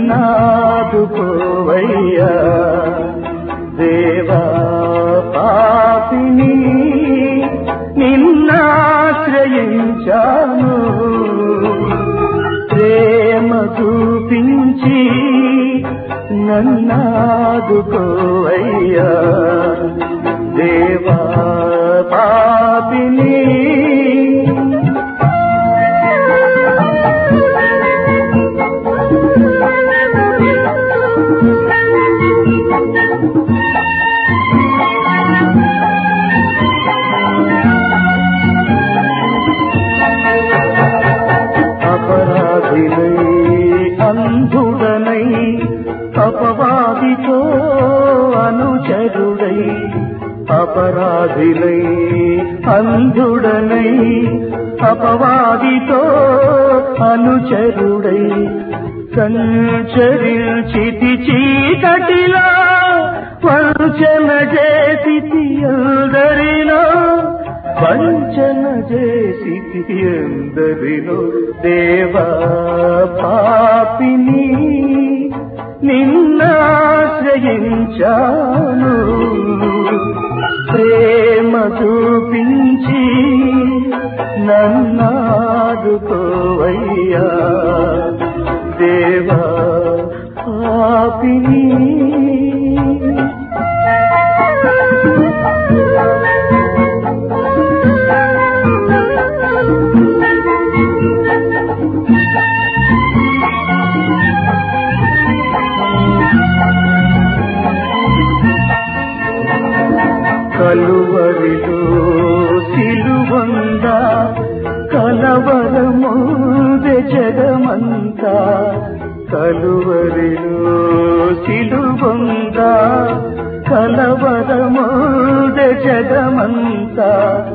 నన్నాదుకోవయ్యా దేవా పాపిని నిన్నాశ్రయించాను ప్రేమ చూపించి నన్నాదుకోవయ్యా దేవా పాపిని అపరాధినై అంధుడనై అపవాదితో అనుచరుడై అపరాధినై అంధుడనై అపవాదితో అనుచరుడై సంచరించితి చీకటిలో వంచన చేసి అందరిలో వంచన చేసి ఎందరిలో దేవా పాపిని నిన్నాశ్రయించాను ప్రేమ చూపించి నన్నాదుకోవయ్యా దేవా పాపిని కలువరిలో సిలువంద కలవరముదే జగమంతా కలువరిలో సిలువంద కలవరముదే జగమంతా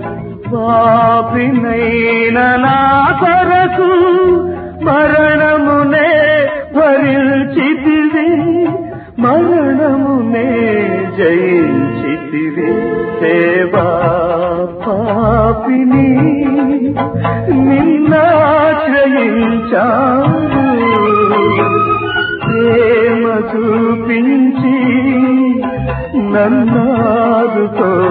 పాపినైన నా కొరకు మరణమునే భరించితివి మరణమునే జయించితివి దేవా పాపిని నిన్నాశ్రయించాను ప్రేమ చూపించి నన్నాదుకో